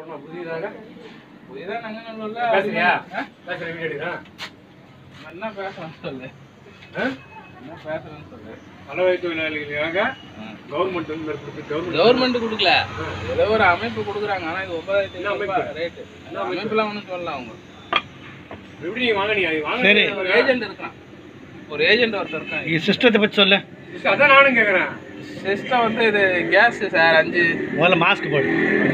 பண்ண புரியுதாக புரியுதா நங்கநல்லூர்ல பேசுறியா ஆ? பேசுற வீடியோ எடுக்கிறேன் என்ன பேசுறேன்னு சொல்லு என்ன பேசுறேன்னு சொல்லு அளவை தொழிலாளிகளுக்காக கவர்மெண்ட் வந்து கொடுத்து கவர்மெண்ட் கவர்மெண்ட் கொடுக்கல ஏதோ ஒரு அமைப்பு கொடுக்குறாங்க ஆனா இது ஒன்பதாயிரத்தி என்ன ஐநூறு அமைப்பு? ரேட்டு அமைப்புலாம் ஒன்றும் சொல்லலாம் அவங்க எப்படி நீங்க வாங்க நீ வாங்க சரி. ஒரு ஏஜென்ட் இருக்கான் ஒரு ஏஜென்ட் ஒருத்தர் இருக்கான் ಈ ಸಿಸ್ಟத்தை பற்றி சொல்ல அதான் நானும் கேக்குறேன் சிஸ்டம் வந்து இது கேஸ் சார் அஞ்சு முதல்ல மாஸ்க் போடு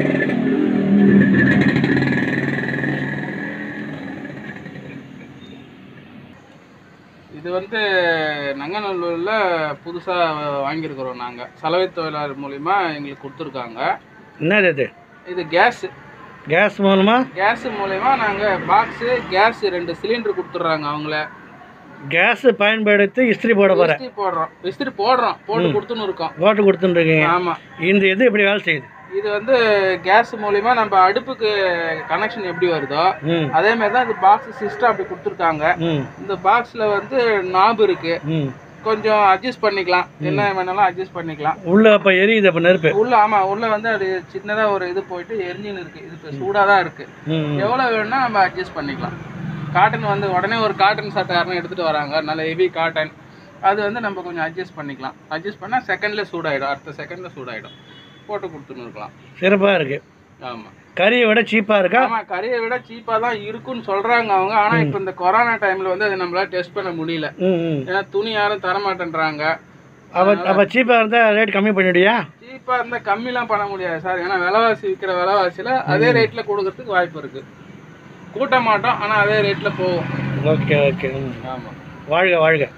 இது வந்து நங்கநல்லூரில் புதுசாக வாங்கியிருக்கிறோம் நாங்கள் சலவை தொழிலாளர் மூலிமா எங்களுக்கு கொடுத்துருக்காங்க என்னது இது இது கேஸு கேஸ் மூலமா கேஸ் மூலயமா நாங்கள் பாக்ஸு கேஸ் ரெண்டு சிலிண்டர் கொடுத்துட்றாங்க அவங்கள கேஸ் பயன்படுத்தி இஸ்திரி போட போகிறேன் விஸ்திரி போடுறோம் விஸ்திரி போடுறோம் போட்டு கொடுத்துன்னு இருக்கோம் ஓட்டு கொடுத்துட்டுருக்கீங்க ஆமாம் இந்த இது இப்படி வேலை செய்யுது இது வந்து கேஸ் மூலிமா நம்ம அடுப்புக்கு கனெக்ஷன் எப்படி வருதோ ம் அதே மாதிரி தான் இந்த பாக்ஸ் சிஸ்டம் அப்படி கொடுத்துருக்காங்க ம் இந்த பாக்ஸில் வந்து நாபு இருக்கு ம் கொஞ்சம் அட்ஜஸ்ட் பண்ணிக்கலாம் என்ன வேணாலும் அட்ஜஸ்ட் பண்ணிக்கலாம் உள்ள அப்போ எரியுது அப்போ நெருப்பு உள்ள ஆமா உள்ள வந்து அது சின்னதா ஒரு இது போயிட்டு எரிஞ்சின்னு இருக்கு இது இப்ப சூடா தான் இருக்கு ம் ம். எவ்வளவு வேணும்னா நம்ம அட்ஜஸ்ட் பண்ணிக்கலாம் காட்டன் வந்து உடனே ஒரு காட்டன் சட்டை யாரும் எடுத்துட்டு வராங்க நல்ல ஹெவி காட்டன் அது வந்து நம்ம கொஞ்சம் அட்ஜஸ்ட் பண்ணிக்கலாம் அட்ஜஸ்ட் பண்ணா செகண்ட்ல சூடாயிடும் அடுத்த செகண்ட்ல சூடாயிடும் போட்டு கொடுத்துன்னு இருக்கலாம் சிறப்பாக இருக்கு ஆமா கறியை விட சீப்பாக இருக்கா ஆமா கறியை விட சீப்பா தான் இருக்குன்னு சொல்றாங்க அவங்க ஆனா இப்ப இந்த கொரோனா டைம்ல வந்து அதை நம்மளால டெஸ்ட் பண்ண முடியல ம் ம் ஏன்னா துணி யாரும் தர மாட்டேன்றாங்க அப்போ அப்போ சீப்பாக இருந்தால் ரேட் கம்மி பண்ணிவிடுவியா சீப்பா இருந்தா கம்மிலாம் பண்ண முடியாது சார் ஏன்னா விலைவாசி விற்கிற விலைவாசியில அதே ரேட்ல கொடுக்கறதுக்கு வாய்ப்பு இருக்கு கூட்ட மாட்டோம் ஆனா அதே ரேட்ல போகும் ஓகே ஓகே ம் ஆமா வாழ்க வாழ்க